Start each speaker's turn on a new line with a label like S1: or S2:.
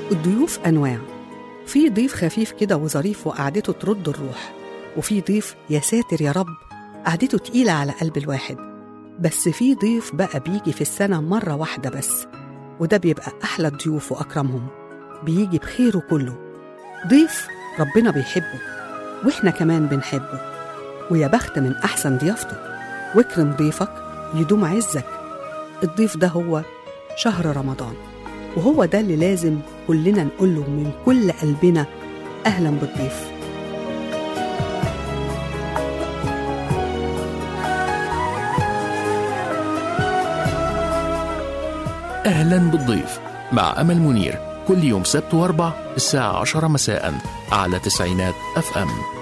S1: الضيوف أنواع في ضيف خفيف كده وظريف وقعدته ترد الروح وفي ضيف يا ساتر يا رب قعدته تقيلة على قلب الواحد بس في ضيف بقى بيجي في السنة مرة واحدة بس وده بيبقى أحلى الضيوف وأكرمهم بيجي بخيره كله ضيف ربنا بيحبه وإحنا كمان بنحبه ويا بخت من أحسن ضيافته واكرم ضيفك يدوم عزك الضيف ده هو شهر رمضان وهو ده اللي لازم كلنا نقوله من كل قلبنا أهلا بالضيف
S2: أهلا بالضيف مع أمل منير كل يوم سبت واربع الساعة عشرة مساء على تسعينات أف أم